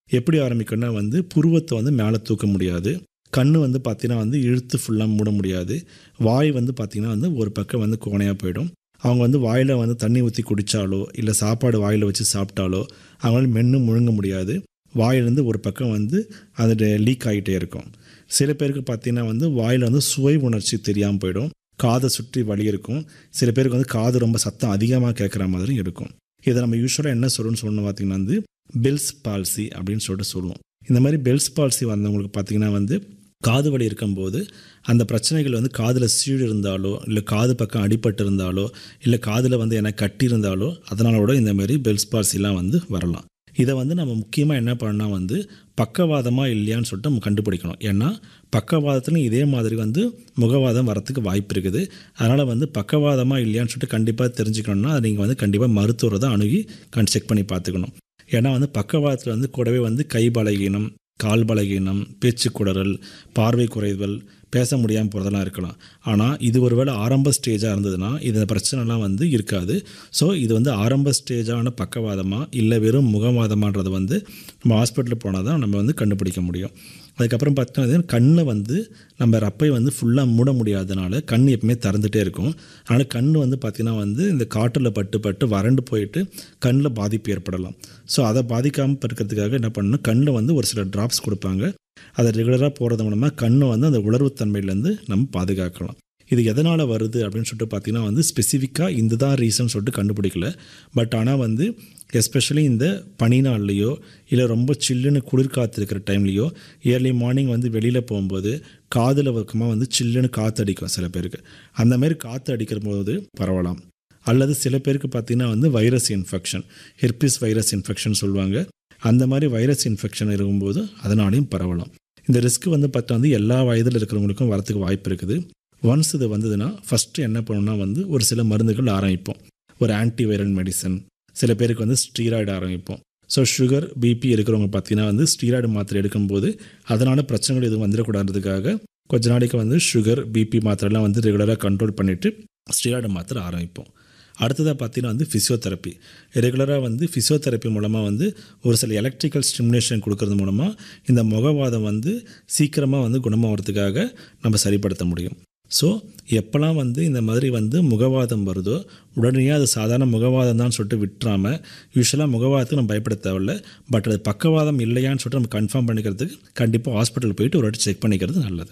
எப்படி ஆரம்பிக்கும்னா வந்து புருவத்தை வந்து மேலே தூக்க முடியாது கண் வந்து பார்த்தீங்கன்னா வந்து இழுத்து ஃபுல்லாக மூட முடியாது வாய் வந்து பார்த்திங்கன்னா வந்து ஒரு பக்கம் வந்து கோணையாக போயிடும் அவங்க வந்து வாயில் வந்து தண்ணி ஊற்றி குடித்தாலோ இல்லை சாப்பாடு வாயில் வச்சு சாப்பிட்டாலோ அவங்களால மென்று முழுங்க முடியாது வாயிலேருந்து ஒரு பக்கம் வந்து அது லீக் ஆகிட்டே இருக்கும் சில பேருக்கு பார்த்தீங்கன்னா வந்து வாயில் வந்து சுவை உணர்ச்சி தெரியாமல் போயிடும் காதை சுற்றி வலி இருக்கும் சில பேருக்கு வந்து காது ரொம்ப சத்தம் அதிகமாக கேட்குற மாதிரி இருக்கும் இதை நம்ம யூஸ்வலாக என்ன சொல்லணும்னு சொல்லணும் பார்த்தீங்கன்னா வந்து பெல்ஸ் பால்சி அப்படின்னு சொல்லிட்டு சொல்லுவோம் இந்த மாதிரி பெல்ஸ் பால்சி வந்தவங்களுக்கு பார்த்தீங்கன்னா வந்து காது வலி இருக்கும்போது அந்த பிரச்சனைகள் வந்து காதில் சீழ் இருந்தாலோ இல்லை காது பக்கம் அடிபட்டு இருந்தாலோ இல்லை காதில் வந்து என்ன கட்டி இருந்தாலோ அதனால கூட இந்த மாதிரி பெல்ஸ் பால்சிலாம் வந்து வரலாம் இதை வந்து நம்ம முக்கியமாக என்ன பண்ணால் வந்து பக்கவாதமாக இல்லையான்னு சொல்லிட்டு நம்ம கண்டுபிடிக்கணும் ஏன்னா பக்கவாதத்துலையும் இதே மாதிரி வந்து முகவாதம் வரத்துக்கு வாய்ப்பு இருக்குது அதனால் வந்து பக்கவாதமாக இல்லையான்னு சொல்லிட்டு கண்டிப்பாக தெரிஞ்சுக்கணும்னா அதை நீங்கள் வந்து கண்டிப்பாக மருத்துவரை தான் அணுகி கண் செக் பண்ணி பார்த்துக்கணும் ஏன்னா வந்து பக்கவாதத்தில் வந்து கூடவே வந்து கை பலகீனம் கால் பலகீனம் பேச்சு குடறல் பார்வை குறைதல் பேச முடியாமல் போகிறதெல்லாம் இருக்கலாம் ஆனால் இது ஒருவேளை ஆரம்ப ஸ்டேஜாக இருந்ததுன்னா இந்த பிரச்சனைலாம் வந்து இருக்காது ஸோ இது வந்து ஆரம்ப ஸ்டேஜான பக்கவாதமா இல்லை வெறும் முகவாதமான்றது வந்து நம்ம ஹாஸ்பிட்டலுக்கு போனால் தான் நம்ம வந்து கண்டுபிடிக்க முடியும் அதுக்கப்புறம் பார்த்தீங்கன்னா கண்ணில் வந்து நம்ம ரப்பை வந்து ஃபுல்லாக மூட முடியாதனால கண் எப்பவுமே திறந்துட்டே இருக்கும் அதனால் கண் வந்து பார்த்திங்கன்னா வந்து இந்த காற்றில் பட்டு பட்டு வறண்டு போயிட்டு கண்ணில் பாதிப்பு ஏற்படலாம் ஸோ அதை பாதிக்காமல் இருக்கிறதுக்காக என்ன பண்ணணும் கண்ணில் வந்து ஒரு சில ட்ராப்ஸ் கொடுப்பாங்க அதை ரெகுலராக போகிறது மூலமாக கண்ணை வந்து அந்த உணர்வுத்தன்மையிலேருந்து நம்ம பாதுகாக்கலாம் இது எதனால் வருது அப்படின்னு சொல்லிட்டு பார்த்தீங்கன்னா வந்து ஸ்பெசிஃபிக்காக இந்த தான் ரீசன் சொல்லிட்டு கண்டுபிடிக்கல பட் ஆனால் வந்து எஸ்பெஷலி இந்த பனி நாள்லையோ இல்லை ரொம்ப சில்லுன்னு குளிர் காற்று இருக்கிற டைம்லேயோ இயர்லி மார்னிங் வந்து வெளியில் போகும்போது காதில் பக்கமாக வந்து சில்லுன்னு காற்று அடிக்கும் சில பேருக்கு அந்த மாதிரி காற்று அடிக்கிற போது பரவலாம் அல்லது சில பேருக்கு பார்த்திங்கன்னா வந்து virus infection herpes virus infection சொல்லுவாங்க அந்த மாதிரி வைரஸ் இன்ஃபெக்ஷன் இருக்கும்போது அதனாலையும் பரவலாம் இந்த ரிஸ்க் வந்து பார்த்தா வந்து எல்லா வயதில் இருக்கிறவங்களுக்கும் வரத்துக்கு வாய்ப்பு இருக்குது ஒன்ஸ் இது வந்ததுன்னா ஃபஸ்ட்டு என்ன பண்ணணும்னா வந்து ஒரு சில மருந்துகள் ஆரம்பிப்போம் ஒரு ஆன்டிவைரல் மெடிசன் சில பேருக்கு வந்து ஸ்டீராய்டு ஆரம்பிப்போம் ஸோ சுகர் பிபி இருக்கிறவங்க பார்த்தீங்கன்னா வந்து ஸ்டீராய்டு மாத்திரை எடுக்கும்போது அதனால் பிரச்சனைகள் எதுவும் வந்துடக்கூடாதுக்காக கொஞ்ச நாளைக்கு வந்து சுகர் பிபி மாத்திரைலாம் வந்து ரெகுலராக கண்ட்ரோல் பண்ணிவிட்டு ஸ்டீராய்டு மாத்திரை ஆரம்பிப்போம் அடுத்ததாக பார்த்தீங்கன்னா வந்து ஃபிசியோதெரப்பி ரெகுலராக வந்து ஃபிசியோதெரப்பி மூலமாக வந்து ஒரு சில எலக்ட்ரிக்கல் ஸ்டிமுலேஷன் கொடுக்கறது மூலமாக இந்த முகவாதம் வந்து சீக்கிரமாக வந்து குணமாகறதுக்காக நம்ம சரிப்படுத்த முடியும் ஸோ எப்போல்லாம் வந்து இந்த மாதிரி வந்து முகவாதம் வருதோ உடனடியாக அது சாதாரண முகவாதம் தான் சொல்லிட்டு விட்டுறாமல் யூஸ்வலாக முகவாதத்துக்கு நம்ம பயப்பட தேவையில்ல பட் அது பக்கவாதம் இல்லையான்னு சொல்லிட்டு நம்ம கன்ஃபார்ம் பண்ணிக்கிறதுக்கு கண்டிப்பாக ஹாஸ்பிட்டல் போயிட்டு ஒரு வாட்டி செக் பண்ணிக்கிறது நல்லது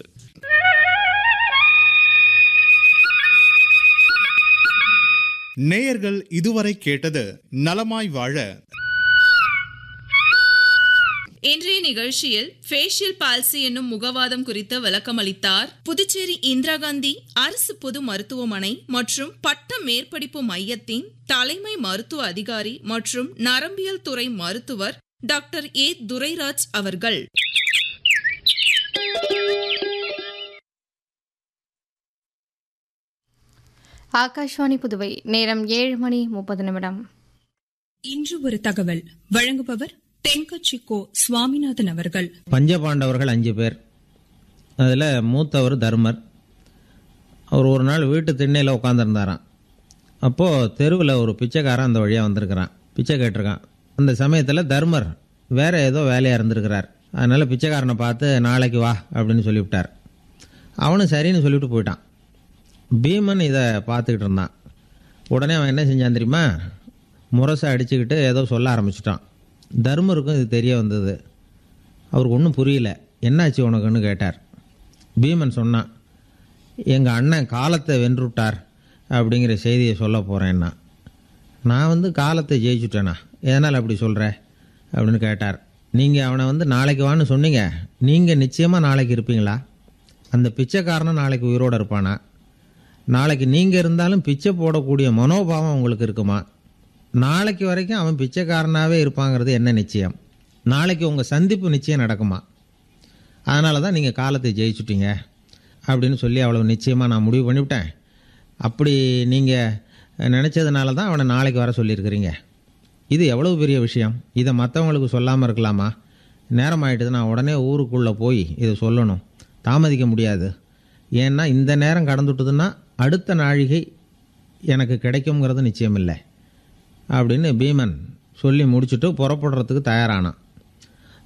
நேயர்கள் இதுவரை கேட்டது நலமாய் வாழ இன்றைய நிகழ்ச்சியில் ஃபேஷியல் பால்சி என்னும் முகவாதம் குறித்து விளக்கம் அளித்தார் புதுச்சேரி இந்திரா காந்தி அரசு பொது மருத்துவமனை மற்றும் பட்ட மேற்படிப்பு மையத்தின் தலைமை மருத்துவ அதிகாரி மற்றும் நரம்பியல் துறை மருத்துவர் டாக்டர் ஏ துரைராஜ் அவர்கள் ஆகாஷ்வாணி புதுவை நேரம் ஏழு மணி முப்பது நிமிடம் இன்று ஒரு தகவல் வழங்குபவர் தென்கட்சி கோ சுவாமிநாதன் அவர்கள் பஞ்சபாண்டவர்கள் அஞ்சு பேர் அதில் மூத்தவர் தர்மர் அவர் ஒரு நாள் வீட்டு திண்ணையில் உட்காந்துருந்தாராம் அப்போது தெருவில் ஒரு பிச்சைக்காரன் அந்த வழியாக வந்திருக்கிறான் பிச்சை கேட்டிருக்கான் அந்த சமயத்தில் தர்மர் வேற ஏதோ வேலையாக இருந்திருக்கிறார் அதனால் பிச்சைக்காரனை பார்த்து நாளைக்கு வா அப்படின்னு சொல்லிவிட்டார் அவனும் சரின்னு சொல்லிவிட்டு போயிட்டான் பீமன் இதை பார்த்துக்கிட்டு இருந்தான் உடனே அவன் என்ன செஞ்சான் தெரியுமா முரசை அடிச்சுக்கிட்டு ஏதோ சொல்ல ஆரம்பிச்சிட்டான் தர்மருக்கும் இது தெரிய வந்தது அவருக்கு ஒன்றும் புரியல என்னாச்சு உனக்குன்னு கேட்டார் பீமன் சொன்னான் எங்கள் அண்ணன் காலத்தை வென்றுட்டார் அப்படிங்கிற செய்தியை சொல்ல போகிறேன்னா நான் வந்து காலத்தை ஜெயிச்சுட்டேனா எதனால் அப்படி சொல்கிற அப்படின்னு கேட்டார் நீங்கள் அவனை வந்து நாளைக்கு வான்னு சொன்னீங்க நீங்கள் நிச்சயமாக நாளைக்கு இருப்பீங்களா அந்த பிச்சைக்காரனும் நாளைக்கு உயிரோடு இருப்பானா நாளைக்கு நீங்கள் இருந்தாலும் பிச்சை போடக்கூடிய மனோபாவம் உங்களுக்கு இருக்குமா நாளைக்கு வரைக்கும் அவன் பிச்சைக்காரனாகவே இருப்பாங்கிறது என்ன நிச்சயம் நாளைக்கு உங்கள் சந்திப்பு நிச்சயம் நடக்குமா அதனால தான் நீங்கள் காலத்தை ஜெயிச்சுட்டீங்க அப்படின்னு சொல்லி அவ்வளவு நிச்சயமாக நான் முடிவு பண்ணிவிட்டேன் அப்படி நீங்கள் நினச்சதுனால தான் அவனை நாளைக்கு வர சொல்லியிருக்கிறீங்க இது எவ்வளவு பெரிய விஷயம் இதை மற்றவங்களுக்கு சொல்லாமல் இருக்கலாமா நேரம் ஆகிட்டுது நான் உடனே ஊருக்குள்ளே போய் இதை சொல்லணும் தாமதிக்க முடியாது ஏன்னா இந்த நேரம் கடந்துட்டுதுன்னா அடுத்த நாழிகை எனக்கு கிடைக்குங்கிறது நிச்சயம் இல்லை அப்படின்னு பீமன் சொல்லி முடிச்சுட்டு புறப்படுறதுக்கு தயாரானான்